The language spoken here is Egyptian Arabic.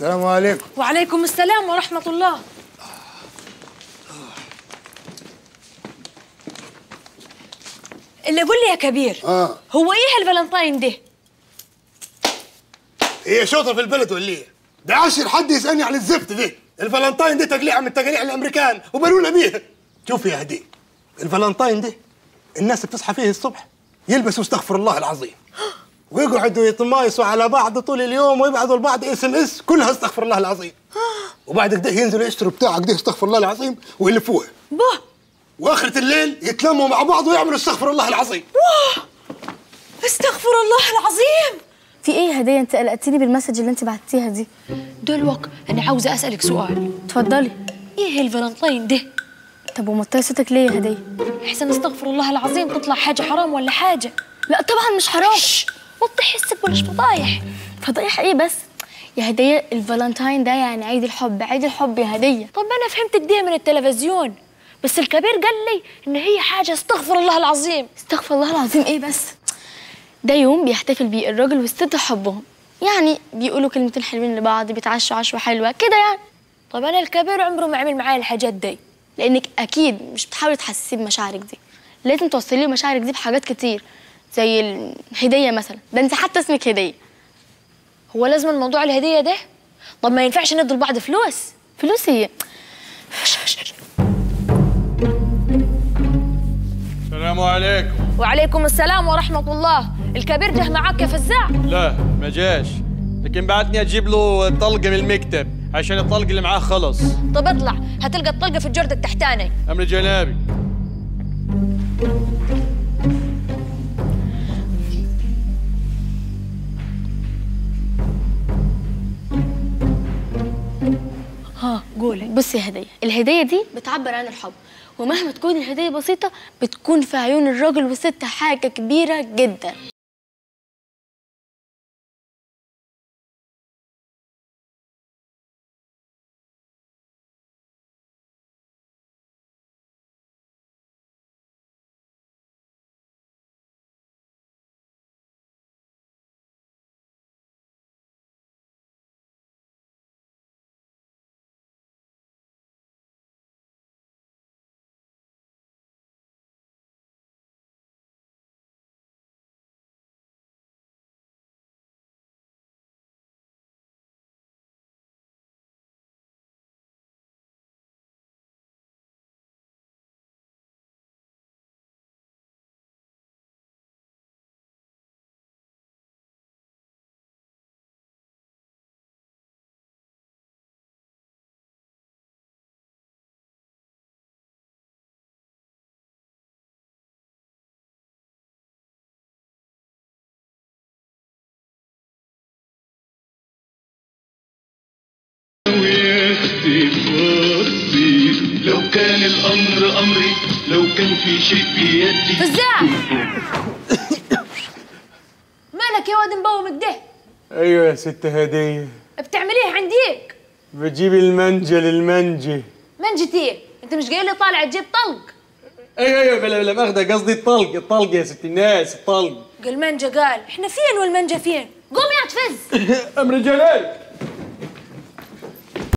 السلام عليكم وعليكم السلام ورحمة الله اللي قول لي يا كبير اه هو ايه الفالنتاين ده؟ هي شوطه في البلد ولا ايه؟ ده عشر حد يسالني عن الزفت دي الفالنتاين دي تقليعه من تقاليع الامريكان وبنونا بيها شوف يا هدي الفالنتاين دي الناس بتصحى فيه الصبح يلبسوا استغفر الله العظيم ويقعدوا يتمايسوا على بعض طول اليوم ويبعثوا لبعض اس ام اس كلها استغفر الله العظيم وبعد كده ينزلوا يشتروا بتاع كده استغفر الله العظيم ويلفوها باه واخرة الليل يتلموا مع بعض ويعملوا استغفر الله العظيم استغفر الله العظيم في ايه هديه انت قلقتيني بالمسج اللي انت بعتيها دي دلوك انا عاوزة اسألك سؤال اتفضلي ايه الفالنتاين ده؟ طب ومطيه صوتك ليه يا هديه احسن استغفر الله العظيم تطلع حاجة حرام ولا حاجة لا طبعا مش حرام شش وضح حسك بلاش فضايح فضايح ايه بس يا هديه الفالنتاين ده يعني عيد الحب عيد الحب يا هديه طب انا فهمتك دي من التلفزيون بس الكبير قال لي ان هي حاجة استغفر الله العظيم استغفر الله العظيم ايه بس ده يوم بيحتفل بيه الراجل والست حبهم يعني بيقولوا كلمتين حلوين لبعض بيتعشوا عشوه حلوه كده يعني طب انا الكبير عمره ما عمل معايا الحاجات دي لانك اكيد مش بتحاولي تحسسيه بمشاعرك دي لازم توصلي له مشاعرك دي بحاجات كتير زي الهديه مثلا ده انت حتى اسمك هديه هو لازم الموضوع الهدية ده طب ما ينفعش ندي لبعض فلوس فلوس هي السلام عليكم وعليكم السلام ورحمة الله الكبير جه معاك يا فزاع لا ما جاش لكن بعتني اجيب له طلقه من المكتب عشان الطلق اللي معاه خلص طب اطلع هتلقى الطلقة في الجرد التحتاني امر جنابي ها قولي بصي يا هديه الهديه دي بتعبر عن الحب ومهما تكون الهديه بسيطه بتكون في عيون الراجل والست حاجه كبيره جدا ويختي وصي لو كان الأمر أمري لو كان في شيء بيدي فزاع مالك يا واد مبوم كده ايوه يا ست هديه بتعمليه عنديك بجيب المنجة للمنجة منجتي انت مش جاي لي طالع تجيب طلق ايوه ايوه بلا بلا ماخذة قصدي الطلق الطلق يا ست الناس الطلق قال منجة قال احنا فين والمنجة فين قوم يا تفز امر جنابي